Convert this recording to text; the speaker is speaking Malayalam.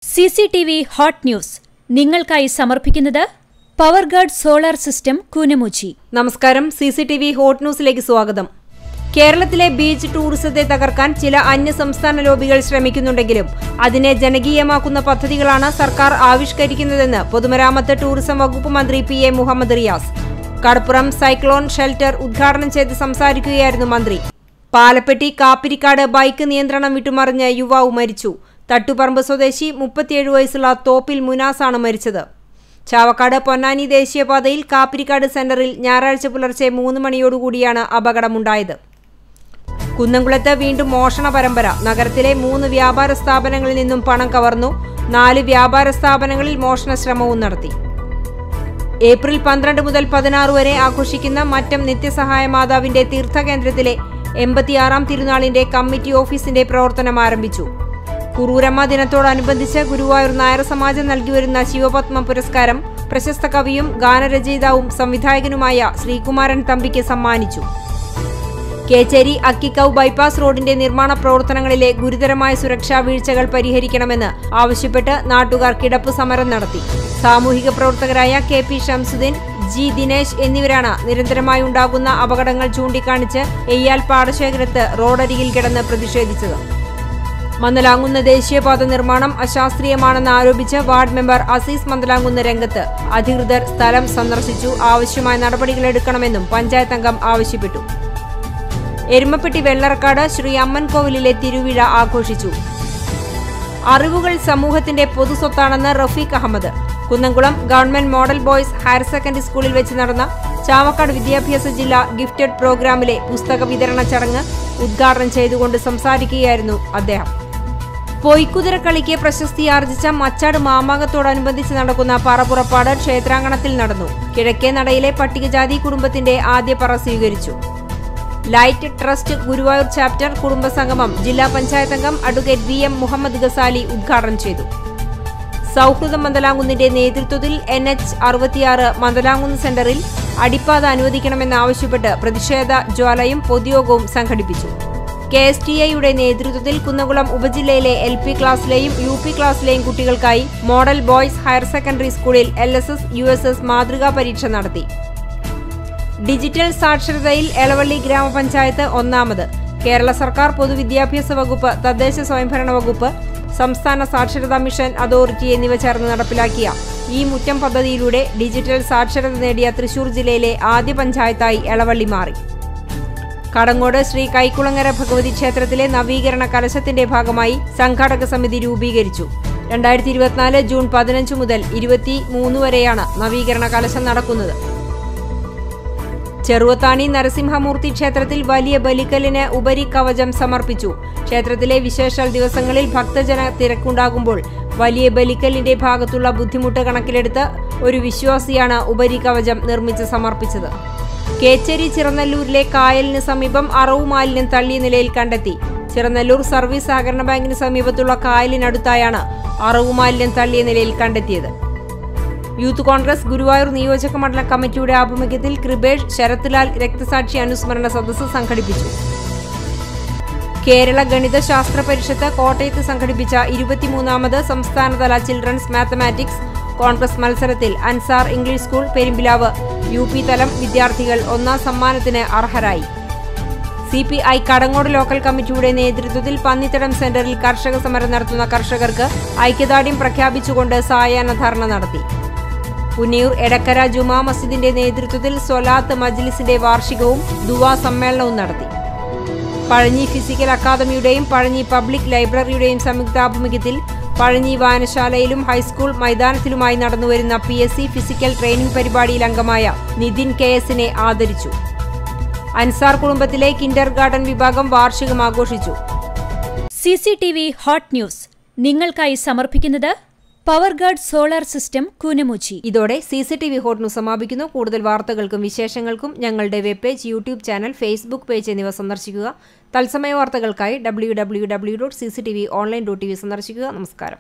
C C T V hot news നിങ്ങൾക്കായി സമർപ്പിക്കുന്നത് power guard solar system Koonamuchi നമസ്കാരം C C T V hot ന്യൂസിലേക്ക് സ്വാഗതം കേരളത്തിലെ ബീച്ച് ടൂറിസത്തെ തകർക്കാൻ ചില അന്യ സംസ്ഥാന ലോബികൾ ശ്രമിക്കുന്നുണ്ടെങ്കിലും അതിനെ ജനകീയമാക്കുന്ന പദ്ധതികളാണ് സർക്കാർ ആവിഷ്കരിക്കുന്നതെന്ന് പൊതുമരാമത്ത് ടൂറിസം വകുപ്പ് മന്ത്രി P A Muhammad Riyas Kadappuram cyclone shelter ഉദ്ഘാടനം ചെയ്ത് സംസാരിക്കുകയായിരുന്നു മന്ത്രി പാലപ്പെട്ടി കാപ്പിരിക്കാട് ബൈക്ക് നിയന്ത്രണം വിട്ടുമറിഞ്ഞ് യുവാവ് മരിച്ചു തട്ടുപറമ്പ് സ്വദേശി മുപ്പത്തിയേഴ് വയസ്സുള്ള തോപ്പിൽ മുനാസാണ് മരിച്ചത് ചാവക്കാട് പൊന്നാനി ദേശീയപാതയിൽ കാപ്പിരിക്കാട് സെന്ററിൽ ഞായറാഴ്ച പുലർച്ചെ മൂന്ന് മണിയോടുകൂടിയാണ് അപകടമുണ്ടായത് കുന്നംകുളത്ത് വീണ്ടും മോഷണ പരമ്പര നഗരത്തിലെ മൂന്ന് വ്യാപാര സ്ഥാപനങ്ങളിൽ നിന്നും പണം കവർന്നു നാല് വ്യാപാര സ്ഥാപനങ്ങളിൽ മോഷണ ശ്രമവും നടത്തി ഏപ്രിൽ പന്ത്രണ്ട് മുതൽ പതിനാറ് വരെ ആഘോഷിക്കുന്ന മറ്റം നിത്യസഹായ മാതാവിന്റെ തീർത്ഥകേന്ദ്രത്തിലെ എൺപത്തിയാറാം തിരുനാളിന്റെ കമ്മിറ്റി ഓഫീസിന്റെ പ്രവർത്തനം ആരംഭിച്ചു കുറൂരമ്മ ദിനത്തോടനുബന്ധിച്ച് ഗുരുവായൂർ നായർ സമാജം നൽകിവരുന്ന ശിവപത്മ പുരസ്കാരം പ്രശസ്ത കവിയും ഗാനരചയിതാവും സംവിധായകനുമായ ശ്രീകുമാരൻ തമ്പിക്ക് സമ്മാനിച്ചു കേച്ചേരി അക്കിക്കൗ ബൈപ്പാസ് റോഡിന്റെ നിർമ്മാണ പ്രവർത്തനങ്ങളിലെ ഗുരുതരമായ സുരക്ഷാ വീഴ്ചകൾ പരിഹരിക്കണമെന്ന് ആവശ്യപ്പെട്ട് നാട്ടുകാർ കിടപ്പ് സമരം നടത്തി സാമൂഹിക പ്രവർത്തകരായ K P Shamsudheen G Dinesh എന്നിവരാണ് നിരന്തരമായി ഉണ്ടാകുന്ന അപകടങ്ങൾ ചൂണ്ടിക്കാണിച്ച് എയ്യാൽ പാടശേഖരത്ത് റോഡരികിൽ കിടന്ന് പ്രതിഷേധിച്ചത് മന്ദലാങ്കുന്ന് ദേശീയപാത നിർമ്മാണം അശാസ്ത്രീയമാണെന്ന് ആരോപിച്ച് വാർഡ് മെമ്പർ അസീസ് മന്ദലാങ്കുന്ന് രംഗത്ത് അധികൃതർ സ്ഥലം സന്ദർശിച്ചു ആവശ്യമായ നടപടികളെടുക്കണമെന്നും പഞ്ചായത്ത് അംഗം ആവശ്യപ്പെട്ടു എരുമപ്പെട്ടി വെള്ളറക്കാട് ശ്രീ അമ്മൻകോവിലിലെ തിരുവിഴ ആഘോഷിച്ചു അറിവുകൾ സമൂഹത്തിന്റെ പൊതുസ്വത്താണെന്ന് Rafeeq Ahmed Kunnamkulam government model boys higher secondary സ്കൂളിൽ വെച്ച് നടന്ന ചാവക്കാട് വിദ്യാഭ്യാസ ജില്ലാ ഗിഫ്റ്റഡ് പ്രോഗ്രാമിലെ പുസ്തക വിതരണ ചടങ്ങ് ഉദ്ഘാടനം ചെയ്തുകൊണ്ട് സംസാരിക്കുകയായിരുന്നു അദ്ദേഹം പൊയ്ക്കുതിര കളിക്ക് പ്രശസ്തി ആർജിച്ച മച്ചാട് മാമാകത്തോടനുബന്ധിച്ച് നടക്കുന്ന പറപുറപ്പാട് ക്ഷേത്രാങ്കണത്തിൽ നടന്നു കിഴക്കേ നടയിലെ പട്ടികജാതി കുടുംബത്തിന്റെ ആദ്യ പറ സ്വീകരിച്ചു ലൈറ്റ് ട്രസ്റ്റ് ഗുരുവായൂർ ചാപ്റ്റർ കുടുംബസംഗമം ജില്ലാ പഞ്ചായത്ത് അംഗം advocate V M Muhammad Gazali ഉദ്ഘാടനം ചെയ്തു സൗഹൃദ മന്ദലാങ്കുന്നിന്റെ നേതൃത്വത്തിൽ എൻ എച്ച് അറുപത്തിയാറ് മന്ദലാങ്കുന്ന് സെന്ററിൽ അടിപ്പാത അനുവദിക്കണമെന്നാവശ്യപ്പെട്ട് പ്രതിഷേധ ജ്വാലയും പൊതുയോഗവും സംഘടിപ്പിച്ചു കെ എസ് ടി ഐയുടെ നേതൃത്വത്തിൽ കുന്നംകുളം ഉപജില്ലയിലെ എൽ പി ക്ലാസ്സിലെയും യു പി ക്ലാസ്സിലെയും കുട്ടികൾക്കായി മോഡൽ ബോയ്സ് ഹയർ സെക്കൻഡറി സ്കൂളിൽ L S S U S S മാതൃകാ പരീക്ഷ നടത്തി ഡിജിറ്റൽ സാക്ഷരതയിൽ എളവള്ളി ഗ്രാമപഞ്ചായത്ത് ഒന്നാമത് കേരള സർക്കാർ പൊതുവിദ്യാഭ്യാസ വകുപ്പ് തദ്ദേശ സ്വയംഭരണ വകുപ്പ് സംസ്ഥാന സാക്ഷരതാ മിഷൻ അതോറിറ്റി എന്നിവ ചേർന്ന് നടപ്പിലാക്കിയ ഈ മുറ്റം പദ്ധതിയിലൂടെ ഡിജിറ്റൽ സാക്ഷരത നേടിയ തൃശൂർ ജില്ലയിലെ ആദ്യ പഞ്ചായത്തായി എളവള്ളി മാറി കടങ്ങോട് ശ്രീ കൈക്കുളങ്ങര ഭഗവതി ക്ഷേത്രത്തിലെ നവീകരണ കലശത്തിന്റെ ഭാഗമായി സംഘാടക സമിതി രൂപീകരിച്ചു രണ്ടായിരത്തി ഇരുപത്തിനാല് ജൂൺ പതിനഞ്ച് മുതൽ ഇരുപത്തി മൂന്ന് വരെയാണ് നവീകരണ കലശം നടക്കുന്നത് ചെറുവത്താണി നരസിംഹമൂർത്തി ക്ഷേത്രത്തിൽ വലിയ ബലിക്കലിന് ഉപരി കവചം സമർപ്പിച്ചു ക്ഷേത്രത്തിലെ വിശേഷ ദിവസങ്ങളിൽ ഭക്തജന തിരക്കുണ്ടാകുമ്പോൾ വലിയ ബലിക്കലിന്റെ ഭാഗത്തുള്ള ബുദ്ധിമുട്ട് കണക്കിലെടുത്ത് ഒരു വിശ്വാസിയാണ് ഉപരി കവചം നിർമ്മിച്ച് സമർപ്പിച്ചത് കേച്ചേരി ചിറനല്ലൂരിലെ കായലിന് സമീപം അറവു മാലിന്യം തള്ളിയ നിലയിൽ കണ്ടെത്തി ചിറനല്ലൂർ സർവീസ് സഹകരണ ബാങ്കിന് സമീപത്തുള്ള കായലിനടുത്തായാണ് അറവു മാലിന്യം തള്ളിയ നിലയിൽ കണ്ടെത്തിയത് യൂത്ത് കോൺഗ്രസ് ഗുരുവായൂർ നിയോജക മണ്ഡലം കമ്മിറ്റിയുടെ ആഭിമുഖ്യത്തിൽ കൃപേഷ് ശരത്ലാൽ രക്തസാക്ഷി അനുസ്മരണ സദസ്സ് സംഘടിപ്പിച്ചു കേരള ഗണിത ശാസ്ത്ര പരിഷത്ത് കോട്ടയത്ത് സംഘടിപ്പിച്ച ഇരുപത്തിമൂന്നാമത് സംസ്ഥാനതല ചിൽഡ്രൻസ് മാത്തമാറ്റിക്സ് കോൺഗ്രസ് മത്സരത്തിൽ Ansar English school Perumpilavu U P തലം വിദ്യാർത്ഥികൾ ഒന്നാം സമ്മാനത്തിന് അർഹരായി C P I Kadangode local committee നേതൃത്വത്തിൽ പന്നിത്തടം സെന്ററിൽ കർഷക സമരം നടത്തുന്ന കർഷകർക്ക് ഐക്യദാർഢ്യം പ്രഖ്യാപിച്ചുകൊണ്ട് സായാഹ്ന ധർണ നടത്തി പുന്നിയൂർ എടക്കര ജുമാ മസ്ജിദിന്റെ നേതൃത്വത്തിൽ സ്വലാത്ത് മജ്ലിസിന്റെ വാർഷികവും ദുവാ സമ്മേളനവും നടത്തി പഴഞ്ഞി ഫിസിക്കൽ അക്കാദമിയുടെയും പഴഞ്ഞി പബ്ലിക് ലൈബ്രറിയുടെയും സംയുക്താഭിമുഖ്യത്തിൽ പഴഞ്ഞി വായനശാലയിലും ഹൈസ്കൂൾ മൈതാനത്തിലുമായി നടന്നുവരുന്ന P S C physical training പരിപാടിയിൽ അംഗമായ നിതിൻ കെ എസിനെ ആദരിച്ചു അൻസാർ കുടുംബത്തിലെ കിൻഡർ ഗാർഡൻ വിഭാഗം വാർഷികം ആഘോഷിച്ചു C C T V hot news നിങ്ങൾക്കായി സമർപ്പിക്കുന്നത് power guard solar system Koonamuchi ഇതോടെ C C T V hot news സമാപിക്കുന്നു കൂടുതൽ വാർത്തകൾക്കും വിശേഷങ്ങൾക്കും ഞങ്ങളുടെ web page YouTube channel Facebook page എന്നിവ സന്ദർശിക്കുക തത്സമയ വാർത്തകൾക്കായി W W W dot C C T V online dot T V സന്ദർശിക്കുക നമസ്കാരം